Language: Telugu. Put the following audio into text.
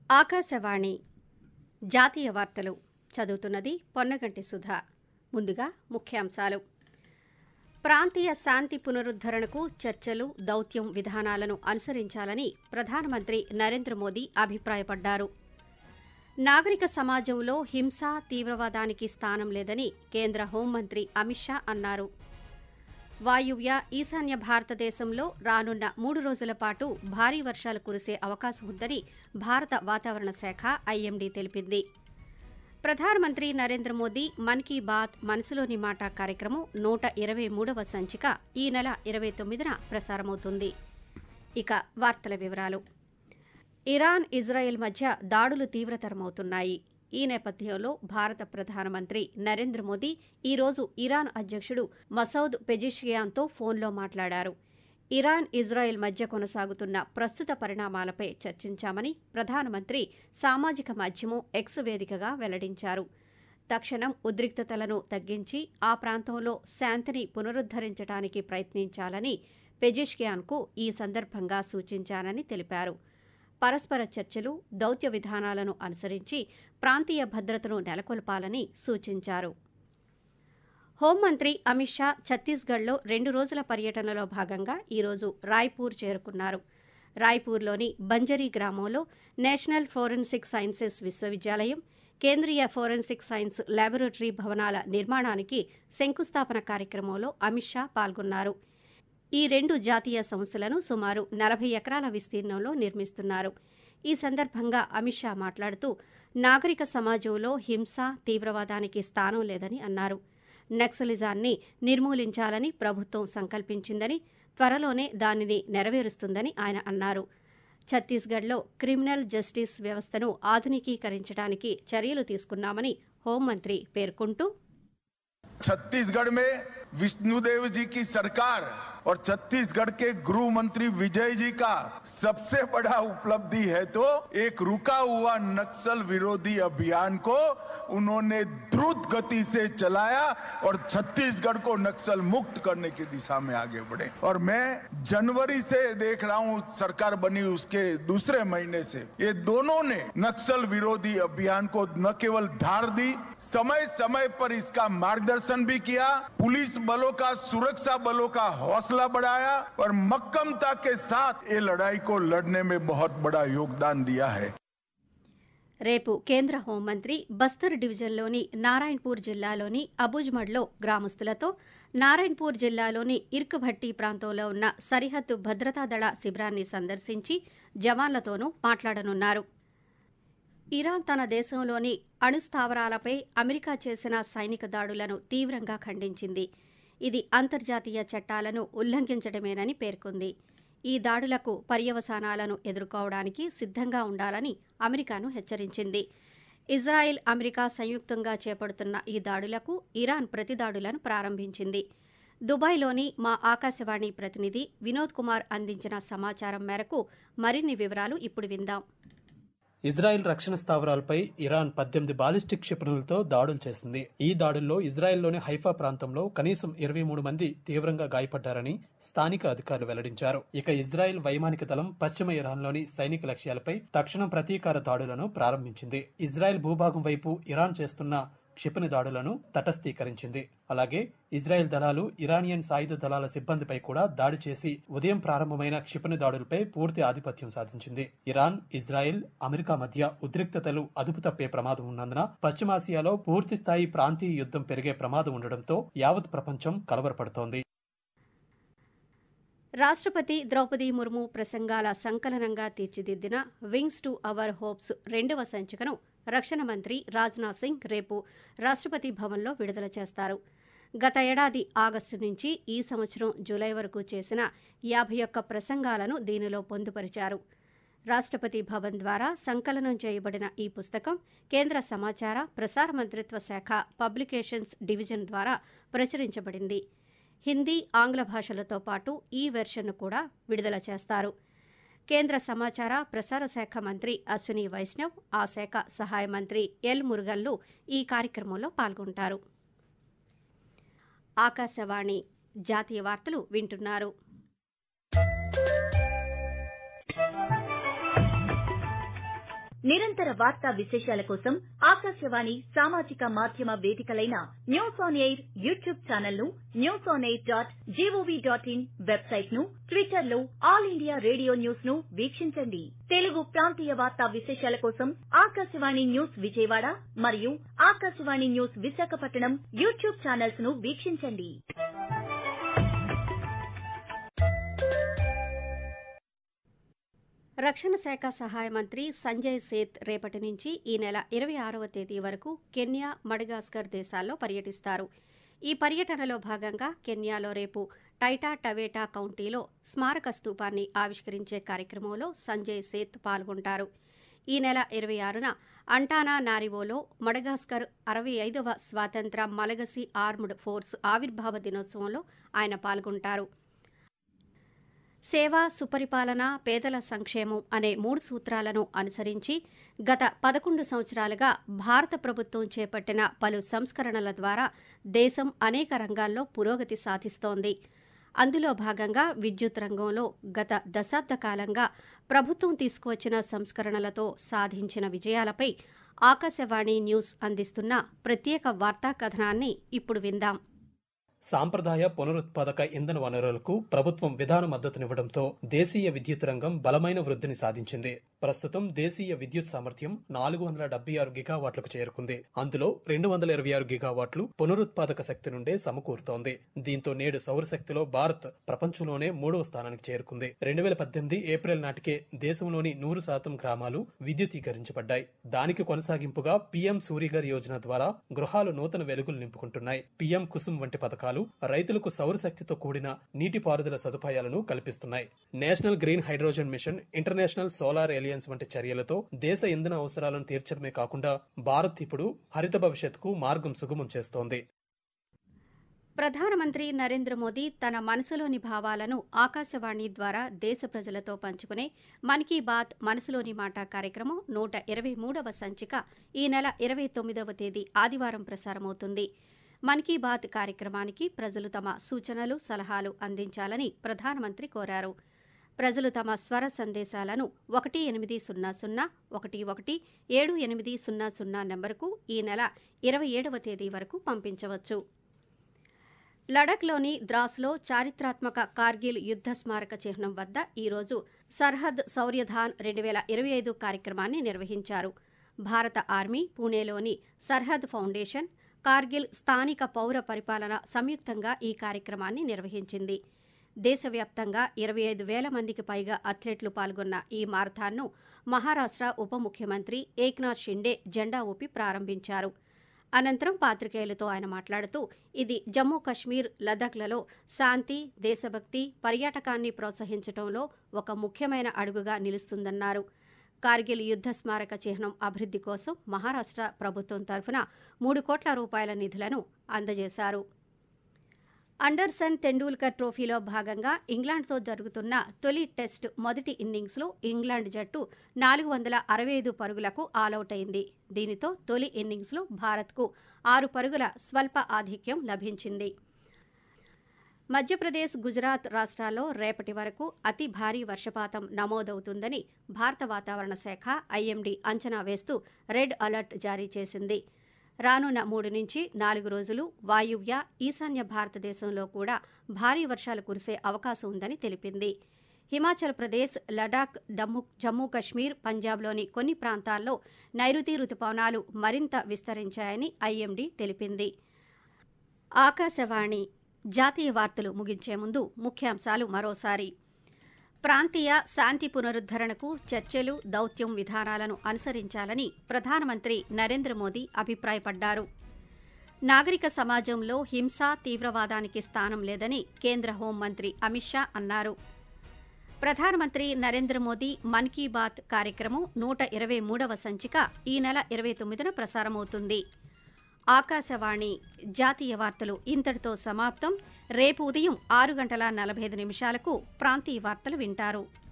ఆకాశవాణి జాతీయ వార్తలు చదువుతున్నది పొన్నగంటి సుధా ముందుగా ముఖ్యాంశాలు ప్రాంతీయ శాంతి పునరుద్దరణకు చర్చలు దౌత్యం విధానాలను అనుసరించాలని ప్రధానమంత్రి నరేంద్ర మోదీ అభిప్రాయపడ్డారు నాగరిక సమాజంలో హింస తీవ్రవాదానికి స్థానం లేదని కేంద్ర హోంమంత్రి అమిత్ షా అన్నారు వాయువ్య ఈశాన్య భారతదేశంలో రానున్న మూడు రోజుల పాటు భారీ వర్షాలు కురిసే అవకాశం ఉందని భారత వాతావరణ శాఖ ఐఎండీ తెలిపింది ప్రధానమంత్రి నరేంద్ర మోదీ మన్ కీ బాత్ మనసులోని మాట కార్యక్రమం నూట ఇరవై మూడవ సంచిక ఈ నెల ఇరవై తొమ్మిదిన ప్రసారమవుతుంది ఇక వార్తల వివరాలు ఇరాన్ ఇజ్రాయెల్ మధ్య దాడులు తీవ్రతరమవుతున్నాయి ఈ నేపథ్యంలో భారత ప్రధానమంత్రి నరేంద్ర మోదీ ఈరోజు ఇరాన్ అధ్యక్షుడు మసౌద్ పెజిషియాన్తో ఫోన్లో మాట్లాడారు ఇరాన్ ఇజ్రాయెల్ మధ్య కొనసాగుతున్న ప్రస్తుత పరిణామాలపై చర్చించామని ప్రధానమంత్రి సామాజిక మాధ్యమం ఎక్స్ వేదికగా వెల్లడించారు తక్షణం ఉద్రిక్తతలను తగ్గించి ఆ ప్రాంతంలో శాంతిని పునరుద్దరించడానికి ప్రయత్నించాలని పెజిష్కియాన్కు ఈ సందర్భంగా సూచించానని తెలిపారు పరస్పర చర్చలు దౌత్య విధానాలను అనుసరించి ప్రాంతీయ భద్రతను నెలకొల్పాలని సూచించారు హోంమంత్రి అమిత్ షా ఛత్తీస్గఢ్లో రెండు రోజుల పర్యటనలో భాగంగా ఈరోజు రాయ్పూర్ చేరుకున్నారు రాయ్పూర్లోని బంజరీ గ్రామంలో నేషనల్ ఫోరెన్సిక్ సైన్సెస్ విశ్వవిద్యాలయం కేంద్రీయ ఫోరెన్సిక్ సైన్స్ ల్యాబొరేటరీ భవనాల నిర్మాణానికి శంకుస్థాపన కార్యక్రమంలో అమిత్ షా పాల్గొన్నారు ఈ రెండు జాతీయ సంస్థలను సుమారు నలభై ఎకరాల విస్తీర్ణంలో నిర్మిస్తున్నారు ఈ సందర్భంగా అమిత్ షా మాట్లాడుతూ నాగరిక సమాజంలో హింస తీవ్రవాదానికి స్థానం లేదని అన్నారు నక్సలిజాన్ని నిర్మూలించాలని ప్రభుత్వం సంకల్పించిందని త్వరలోనే దానిని నెరవేరుస్తుందని ఆయన అన్నారు ఛత్తీస్గఢ్లో క్రిమినల్ జస్టిస్ వ్యవస్థను ఆధునికీకరించడానికి చర్యలు తీసుకున్నామని హోంమంత్రి పేర్కొంటూ छत्तीसगढ़ में विष्णुदेव जी की सरकार और छत्तीसगढ़ के गृह मंत्री विजय जी का सबसे बड़ा उपलब्धि है तो एक रुका हुआ नक्सल विरोधी अभियान को उन्होंने द्रुत गति से चलाया और छत्तीसगढ़ को नक्सल मुक्त करने की दिशा में आगे बढ़े और मैं जनवरी से देख रहा हूं सरकार बनी उसके दूसरे महीने से ये दोनों ने नक्सल विरोधी अभियान को न केवल धार दी समय समय पर इसका मार्गदर्शन भी किया पुलिस बलों का सुरक्षा बलों का हौसला बढ़ाया और मक्कमता के साथ ये लड़ाई को लड़ने में बहुत बड़ा योगदान दिया है రేపు కేంద్ర హోంమంత్రి బస్తర్ డివిజన్లోని నారాయణపూర్ జిల్లాలోని అబుజ్మడ్లో గ్రామస్తులతో నారాయణపూర్ జిల్లాలోని ఇర్కభట్టి ప్రాంతంలో ఉన్న సరిహద్దు భద్రతా దళ శిబిరాన్ని సందర్శించి జవాన్లతోనూ మాట్లాడనున్నారు ఇరాన్ తన దేశంలోని అణుస్థావరాలపై అమెరికా చేసిన సైనిక దాడులను తీవ్రంగా ఖండించింది ఇది అంతర్జాతీయ చట్టాలను ఉల్లంఘించడమేనని పేర్కొంది ఈ దాడులకు పర్యవసానాలను ఎదుర్కోవడానికి సిద్ధంగా ఉండాలని అమెరికాను హెచ్చరించింది ఇజ్రాయెల్ అమెరికా సంయుక్తంగా చేపడుతున్న ఈ దాడులకు ఇరాన్ ప్రతిదాడులను ప్రారంభించింది దుబాయ్లోని మా ఆకాశవాణి ప్రతినిధి వినోద్ కుమార్ అందించిన సమాచారం మేరకు మరిన్ని వివరాలు ఇప్పుడు విందాం ఇజ్రాయెల్ రక్షణ స్థావరాలపై ఇరాన్ పద్దెనిమిది బాలిస్టిక్ క్షిపణులతో దాడులు చేసింది ఈ దాడుల్లో ఇజ్రాయెల్లోని హైఫా ప్రాంతంలో కనీసం ఇరవై మూడు మంది తీవ్రంగా గాయపడ్డారని స్థానిక అధికారులు వెల్లడించారు ఇక ఇజ్రాయెల్ వైమానిక దళం పశ్చిమ ఇరాన్లోని సైనిక లక్ష్యాలపై తక్షణం ప్రతీకార దాడులను ప్రారంభించింది ఇజ్రాయెల్ భూభాగం వైపు ఇరాన్ చేస్తున్న క్షిపణి దాడులను తటస్థీకరించింది అలాగే ఇజ్రాయెల్ దళాలు ఇరానియన్ సాయుధ దళాల సిబ్బందిపై కూడా దాడి చేసి ఉదయం ప్రారంభమైన క్షిపణి దాడులపై పూర్తి ఆధిపత్యం సాధించింది ఇరాన్ ఇజ్రాయెల్ అమెరికా మధ్య ఉద్రిక్తతలు అదుపు తప్పే ప్రమాదం ఉన్నందున పశ్చిమాసియాలో పూర్తి స్థాయి ప్రాంతీయ యుద్ధం పెరిగే ప్రమాదం ఉండడంతో యావత్ ప్రపంచం కలవరపడుతోంది రాష్ట్రపతి ద్రౌపది ముర్ము ప్రసంగాల సంకలనంగా తీర్చిదిద్దిన వింగ్స్ టు అవర్ హోప్స్ రెండవ సంచికను రక్షణ మంత్రి రాజ్నాథ్ సింగ్ రేపు రాష్ట్రపతి భవన్లో విడుదల చేస్తారు గత ఏడాది ఆగస్టు నుంచి ఈ సంవత్సరం జూలై వరకు చేసిన యాభై ఒక్క ప్రసంగాలను దీనిలో పొందుపరిచారు రాష్ట్రపతి భవన్ ద్వారా సంకలనం చేయబడిన ఈ పుస్తకం కేంద్ర సమాచార ప్రసార మంత్రిత్వ శాఖ పబ్లికేషన్స్ డివిజన్ ద్వారా ప్రచురించబడింది హిందీ ఆంగ్ల భాషలతో పాటు ఈ వెర్షన్ను కూడా విడుదల చేస్తారు కేంద్ర సమాచార ప్రసార శాఖ మంత్రి అశ్విని వైష్ణవ్ ఆ శాఖ సహాయ మంత్రి ఎల్ మురుగన్లు ఈ కార్యక్రమంలో పాల్గొంటారు ఆకాశవాణి జాతీయ వార్తలు వింటున్నారు నిరంతర వార్తా విశేషాల కోసం ఆకాశవాణి సామాజిక మాధ్యమ వేదికలైన news on air YouTube channel ను news on air dot GOV dot in website ను ట్విట్టర్ లో ఆల్ ఇండియా రేడియో న్యూస్ ను వీక్షించండి తెలుగు ప్రాంతీయ వార్తా విశేషాల కోసం ఆకాశవాణి న్యూస్ విజయవాడ మరియు Akashvani news Visakhapatnam YouTube channels ను వీక్షించండి రక్షణ శాఖ సహాయ మంత్రి సంజయ్ సేత్ రేపటి నుంచి ఈ నెల ఇరవై ఆరవ తేదీ వరకు కెన్యా మడగాస్కర్ దేశాల్లో పర్యటిస్తారు ఈ పర్యటనలో భాగంగా కెన్యాలో రేపు టైటా టవేటా కౌంటీలో స్మారక స్తూపాన్ని ఆవిష్కరించే కార్యక్రమంలో సంజయ్ సేత్ పాల్గొంటారు ఈ నెల ఇరవై ఆరున అంటానా నారివోలో మడగాస్కర్ అరవై ఐదవ స్వాతంత్ర మలగసి ఆర్మ్డ్ ఫోర్స్ ఆవిర్భావ దినోత్సవంలో ఆయన పాల్గొంటారు సేవ సుపరిపాలన పేదల సంక్షేమం అనే మూడు సూత్రాలను అనుసరించి గత పదకొండు సంవత్సరాలుగా భారత ప్రభుత్వం చేపట్టిన పలు సంస్కరణల ద్వారా దేశం అనేక రంగాల్లో పురోగతి సాధిస్తోంది అందులో భాగంగా విద్యుత్ రంగంలో గత దశాబ్ద కాలంగా ప్రభుత్వం తీసుకువచ్చిన సంస్కరణలతో సాధించిన విజయాలపై ఆకాశవాణి న్యూస్ అందిస్తున్న ప్రత్యేక వార్తా కథనాన్ని ఇప్పుడు విందాం సాంప్రదాయ పునరుత్పాదక ఇంధన వనరులకు ప్రభుత్వం విధాన మద్దతునివ్వడంతో దేశీయ విద్యుత్ రంగం బలమైన వృద్ధిని సాధించింది ప్రస్తుతం దేశీయ విద్యుత్ సామర్థ్యం నాలుగు వందల డెబ్బై ఆరు గిగావాట్లకు చేరుకుంది అందులో రెండు వందల ఇరవై ఆరు గిగావాట్లు పునరుత్పాదక శక్తి నుండే సమకూరుతోంది దీంతో నేడు సౌరశక్తిలో భారత్ ప్రపంచంలోనే మూడవ స్థానానికి చేరుకుంది రెండు వేల పద్దెనిమిది ఏప్రిల్ నాటికే దేశంలోని నూరు శాతం గ్రామాలు విద్యుతీకరించబడ్డాయి దానికి కొనసాగింపుగా పీఎం సూర్యగర్ యోజన ద్వారా గృహాలు నూతన వెలుగులు నింపుకుంటున్నాయి పీఎం కుసుమ్ వంటి పథకాలు రైతులకు సౌరశక్తితో కూడిన నీటిపారుదల సదుపాయాలను కల్పిస్తున్నాయి national green hydrogen mission international solar alliance వంటి చర్యలతో దేశ ఇంధన అవసరాలను తీర్చడమే కాకుండా భారత్ ఇప్పుడు హరిత భవిష్యత్తుకు మార్గం సుగమం చేస్తోంది ప్రధానమంత్రి నరేంద్ర మోదీ తన మనసులోని భావాలను ఆకాశవాణి ద్వారా దేశ ప్రజలతో పంచుకునే మన్ కీ బాత్ మనసులోని మాట కార్యక్రమం నూట ఇరవై మూడవ సంచిక ఈ నెల ఇరవై తొమ్మిదవ తేదీ ఆదివారం ప్రసారమవుతుంది మన్ కీ బాత్ కార్యక్రమానికి ప్రజలు తమ సూచనలు సలహాలు అందించాలని ప్రధానమంత్రి కోరారు ప్రజలు తమ స్వర సందేశాలను ఒకటి ఎనిమిది సున్నా సున్నా ఒకటి ఒకటి ఏడు ఎనిమిది సున్నా సున్నా నెంబరుకు ఈ నెల ఇరవై ఏడవ తేదీ వరకు పంపించవచ్చు లడఖ్లోని ద్రాస్లో చారిత్రాత్మక కార్గిల్ యుద్ద స్మారక చిహ్నం వద్ద ఈరోజు సర్హద్ శౌర్యధాన్ రెండు వేల ఇరవై ఐదు కార్యక్రమాన్ని నిర్వహించారు భారత ఆర్మీ పూణేలోని సర్హద్ ఫౌండేషన్ కార్గిల్ స్థానిక పౌర పరిపాలన సంయుక్తంగా ఈ కార్యక్రమాన్ని నిర్వహించింది దేశవ్యాప్తంగా ఇరవై ఐదు వేల మందికి పైగా అథ్లెట్లు పాల్గొన్న ఈ మారథాన్ను మహారాష్ట్ర ఉప ముఖ్యమంత్రి ఏక్నాథ్ షిండే జెండా ఊపి ప్రారంభించారు అనంతరం పాత్రికేయులతో ఆయన మాట్లాడుతూ ఇది జమ్మూ కశ్మీర్ లదాఖ్లలో శాంతి దేశభక్తి పర్యాటకాన్ని ప్రోత్సహించడంలో ఒక ముఖ్యమైన అడుగుగా నిలుస్తుందన్నారు కార్గిల్ యుద్ద స్మారక చిహ్నం అభివృద్ది కోసం మహారాష్ట్ర ప్రభుత్వం తరఫున మూడు కోట్ల రూపాయల నిధులను అందజేశారు అండర్సన్ తెండూల్కర్ ట్రోఫీలో భాగంగా ఇంగ్లాండ్తో జరుగుతున్న తొలి టెస్ట్ మొదటి ఇన్నింగ్స్లో ఇంగ్లాండ్ జట్టు నాలుగు వందల అరవై ఐదు పరుగులకు ఆలౌట్ అయింది దీనితో తొలి ఇన్నింగ్స్లో భారత్కు ఆరు పరుగుల స్వల్ప ఆధిక్యం లభించింది మధ్యప్రదేశ్ గుజరాత్ రాష్ట్రాల్లో రేపటి వరకు అతి భారీ వర్షపాతం నమోదవుతుందని భారత వాతావరణ శాఖ ఐఎండీ అంచనా వేస్తూ రెడ్ అలర్ట్ జారీ చేసింది రానున్న మూడు నుంచి నాలుగు రోజులు వాయువ్య ఈశాన్య భారతదేశంలో కూడా భారీ వర్షాలు కురిసే అవకాశం ఉందని తెలిపింది హిమాచల్ ప్రదేశ్ లడాక్ డమ్ము జమ్మూ కశ్మీర్ పంజాబ్లోని కొన్ని ప్రాంతాల్లో నైరుతి రుతుపవనాలు మరింత విస్తరించాయని ఐఎండీ తెలిపింది ఆకాశవాణి జాతీయ వార్తలు ముగించే ముందు ముఖ్యాంశాలు మరోసారి ప్రాంతీయ శాంతి పునరుద్దరణకు చర్చలు దౌత్యం విధానాలను అనుసరించాలని ప్రధానమంత్రి నరేంద్ర మోదీ అభిప్రాయపడ్డారు నాగరిక సమాజంలో హింస తీవ్రవాదానికి స్థానం లేదని కేంద్ర హోంమంత్రి అమిత్ షా అన్నారు ప్రధానమంత్రి నరేంద్ర మోదీ మన్ కీ బాత్ కార్యక్రమం నూట ఇరవై మూడవ సంచిక ఈ నెల ఇరవై తొమ్మిదిన ప్రసారమవుతుంది ఆకాశవాణి జాతీయ వార్తలు ఇంతటితో సమాప్తం రేపు ఉదయం ఆరు గంటల నలభై ఐదు నిమిషాలకు ప్రాంతీయ వార్తలు వింటారు